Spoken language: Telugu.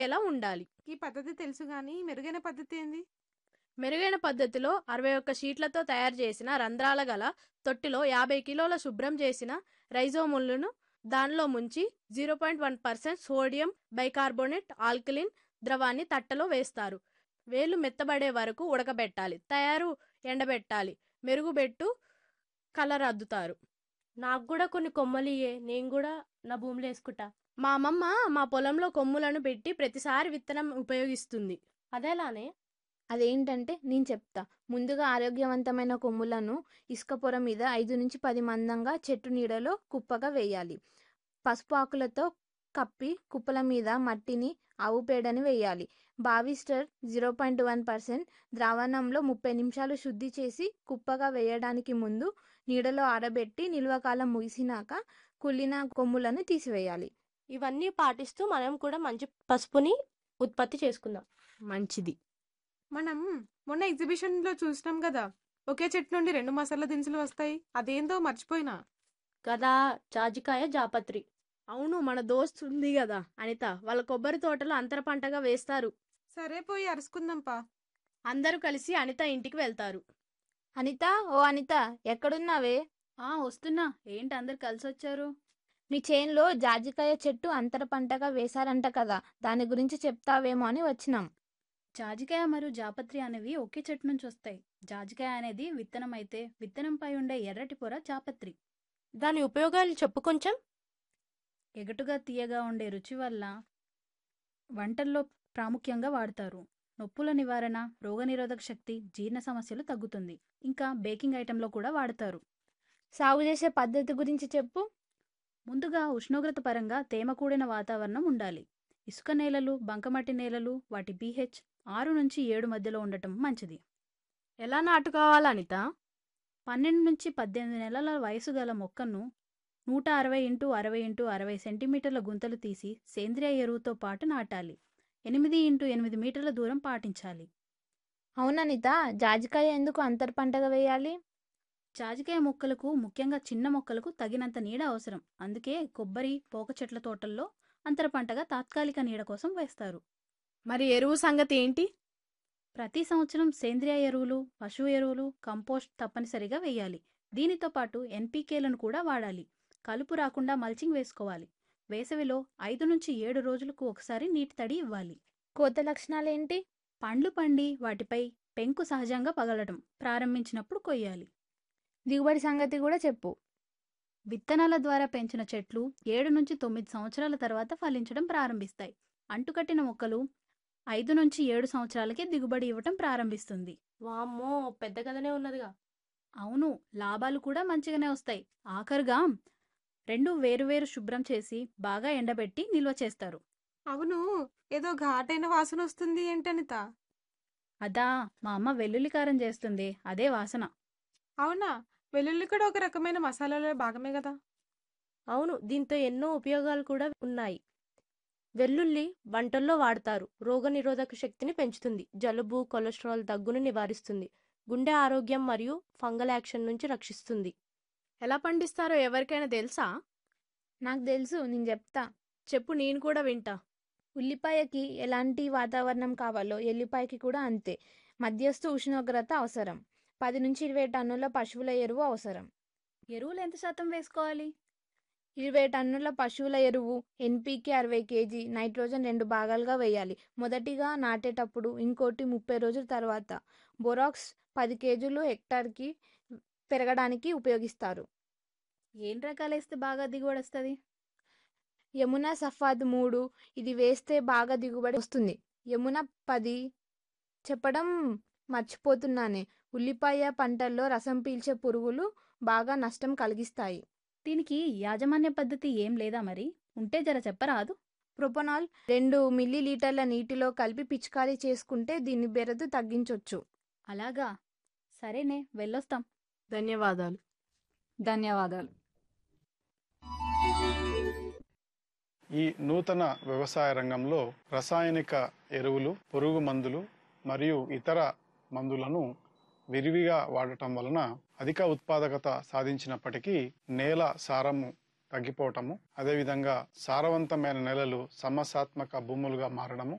ఎలా ఉండాలి ఈ పద్ధతి తెలుసు గాని మెరుగైన పద్ధతి ఏంది మెరుగైన పద్ధతిలో అరవై ఒక్క షీట్లతో తయారు చేసిన రంధ్రాల గల తొట్టిలో యాభై కిలోల శుభ్రం చేసిన రైజోములను దానిలో ముంచి zero point one percent sodium bicarbonate alkaline ద్రవాన్ని తట్టలో వేస్తారు వేలు మెత్తబడే వరకు ఉడకబెట్టాలి తయారు ఎండబెట్టాలి మెరుగుబెట్టు కలర్ అద్దుతారు నాకు కూడా కొన్ని కొమ్మలు ఇయ్యే నేను కూడా నా భూమిలో వేసుకుంటా మా అమ్మమ్మ మా పొలంలో కొమ్ములను పెట్టి ప్రతిసారి విత్తనం ఉపయోగిస్తుంది అదేలానే అదేంటంటే నేను చెప్తా ముందుగా ఆరోగ్యవంతమైన కొమ్ములను ఇసుక పొర మీద ఐదు నుంచి పది మందంగా చెట్టు నీడలో కుప్పగా వేయాలి పసుపు ఆకులతో కప్పి కుప్పల మీద మట్టిని ఆవు పేడని వేయాలి Bavistin zero point one percent ద్రావణంలో ముప్పై నిమిషాలు శుద్ధి చేసి కుప్పగా వేయడానికి ముందు నీడలో ఆరబెట్టి నిల్వకాలం ముగిసినాక కుళ్ళిన కొమ్ములను తీసివేయాలి ఇవన్నీ పాటిస్తూ మనం కూడా మంచి పసుపుని ఉత్పత్తి చేసుకుందాం మంచిది మనం మొన్న ఎగ్జిబిషన్ లో చూసినాం కదా ఒకే చెట్టు నుండి రెండు మసాలా దినుసులు వస్తాయి అదేందో మర్చిపోయినా కదా జాజికాయ జాపత్రి అవును మన దోస్త్ ఉంది కదా అనిత వాళ్ళ కొబ్బరి తోటలో అంతర పంటగా వేస్తారు సరే పోయి అరుసుకుందాంపా అందరూ కలిసి అనిత ఇంటికి వెళ్తారు అనిత ఓ అనిత ఎక్కడున్నావే ఆ వస్తున్నా ఏంటి అందరు కలిసి వచ్చారు మీ చేన్లో జాజికాయ చెట్టు అంతర పంటగా వేశారంట కదా దాని గురించి చెప్తావేమో అని వచ్చినాం జాజికాయ మరియు జాపత్రి అనేవి ఒకే చెట్టు నుంచి వస్తాయి జాజికాయ అనేది విత్తనం అయితే విత్తనంపై ఉండే ఎర్రటి పొర జాపత్రి దాని ఉపయోగాలు చెప్పు కొంచెం ఎగటుగా తీయగా ఉండే రుచి వల్ల వంటల్లో ప్రాముఖ్యంగా వాడతారు నొప్పుల నివారణ రోగనిరోధక శక్తి జీర్ణ సమస్యలు తగ్గుతుంది ఇంకా బేకింగ్ ఐటెంలో కూడా వాడతారు సాగు చేసే పద్ధతి గురించి చెప్పు ముందుగా ఉష్ణోగ్రత పరంగా తేమ కూడిన వాతావరణం ఉండాలి ఇసుక నేలలు బంకమట్టి నేలలు వాటి పీహెచ్ ఆరు నుంచి ఏడు మధ్యలో ఉండటం మంచిది ఎలా నాటుకోవాలి అనిత పన్నెండు నుంచి పద్దెనిమిది నెలల వయసు గల మొక్కను నూట అరవై ఇంటూ అరవై ఇంటూ అరవై సెంటీమీటర్ల గుంతలు తీసి సేంద్రియ ఎరువుతో పాటు నాటాలి ఎనిమిది ఇంటూ ఎనిమిది మీటర్ల దూరం పాటించాలి అవుననిత జాజికాయ ఎందుకు అంతర పంటగా వేయాలి జాజికాయ మొక్కలకు ముఖ్యంగా చిన్న మొక్కలకు తగినంత నీడ అవసరం అందుకే కొబ్బరి పోక చెట్ల తోటల్లో అంతర పంటగా తాత్కాలిక నీడ కోసం వేస్తారు మరి ఎరువు సంగతి ఏంటి ప్రతి సంవత్సరం సేంద్రియ ఎరువులు పశువు ఎరువులు కంపోస్ట్ తప్పనిసరిగా వేయాలి దీనితో పాటు ఎన్పీకేలను కూడా వాడాలి కలుపు రాకుండా మల్చింగ్ వేసుకోవాలి వేసవిలో ఐదు నుంచి ఏడు రోజులకు ఒకసారి నీటి తడి ఇవ్వాలి కోత లక్షణాలేంటి పండ్లు పండి వాటిపై పెంకు సహజంగా పగలడం ప్రారంభించినప్పుడు కొయ్యాలి దిగుబడి సంగతి కూడా చెప్పు విత్తనాల ద్వారా పెంచిన చెట్లు ఏడు నుంచి తొమ్మిది సంవత్సరాల తర్వాత ఫలించడం ప్రారంభిస్తాయి అంటుకట్టిన మొక్కలు ఐదు నుంచి ఏడు సంవత్సరాలకే దిగుబడి ఇవ్వటం ప్రారంభిస్తుంది వామ్మో పెద్ద కథనే ఉన్నదిగా అవును లాభాలు కూడా మంచిగానే వస్తాయి ఆఖరుగా రెండు వేరువేరు శుభ్రం చేసి బాగా ఎండబెట్టి నిల్వ చేస్తారు అవును ఏదో ఘాటైన వాసన వస్తుంది ఏంటనిత అదా మా అమ్మ వెల్లుల్లి కారం చేస్తుంది అదే వాసన అవునా వెల్లుల్లి కూడా ఒక రకమైన మసాలాలో భాగమే కదా అవును దీంతో ఎన్నో ఉపయోగాలు కూడా ఉన్నాయి వెల్లుల్లి వంటల్లో వాడతారు రోగనిరోధక శక్తిని పెంచుతుంది జలుబు కొలెస్ట్రాల్ దగ్గును నివారిస్తుంది గుండె ఆరోగ్యం మరియు ఫంగల్ యాక్షన్ నుంచి రక్షిస్తుంది ఎలా పండిస్తారో ఎవరికైనా తెలుసా నాకు తెలుసు నేను చెప్తా చెప్పు నేను కూడా వింటా ఉల్లిపాయకి ఎలాంటి వాతావరణం కావాలో ఎల్లిపాయకి కూడా అంతే మధ్యస్థ ఉష్ణోగ్రత అవసరం పది నుంచి ఇరవై టన్నుల పశువుల ఎరువు అవసరం ఎరువులు ఎంత శాతం వేసుకోవాలి ఇరవై టన్నుల పశువుల ఎరువు ఎన్పీకే అరవై కేజీ నైట్రోజన్ రెండు భాగాలుగా వేయాలి మొదటిగా నాటేటప్పుడు ఇంకోటి ముప్పై రోజుల తర్వాత బొరాక్స్ పది కేజీలు హెక్టార్కి పెరగడానికి ఉపయోగిస్తారు ఏం రకాలు వేస్తే బాగా దిగుబడి వస్తుంది యమున సఫాద్ మూడు ఇది వేస్తే బాగా దిగుబడి వస్తుంది యమున పది చెప్పడం మర్చిపోతున్నానే ఉల్లిపాయ పంటల్లో రసం పీల్చే పురుగులు బాగా నష్టం కలిగిస్తాయి దీనికి యాజమాన్య పద్ధతి ఏం లేదా మరి ఉంటే జర చెప్పరాదు ప్రొపనాల్ రెండు మిల్లీ లీటర్ల నీటిలో కలిపి పిచికారీ చేసుకుంటే దీని బెరదు తగ్గించొచ్చు అలాగా సరేనే వెళ్ళొస్తాం ధన్యవాదాలు ధన్యవాదాలు ఈ నూతన వ్యవసాయ రంగంలో రసాయనిక ఎరువులు పురుగు మందులు మరియు ఇతర మందులను విరివిగా వాడటం వలన అధిక ఉత్పాదకత సాధించినప్పటికీ నేల సారము తగ్గిపోవటము అదేవిధంగా సారవంతమైన నేలలు సమస్యాత్మక భూములుగా మారడము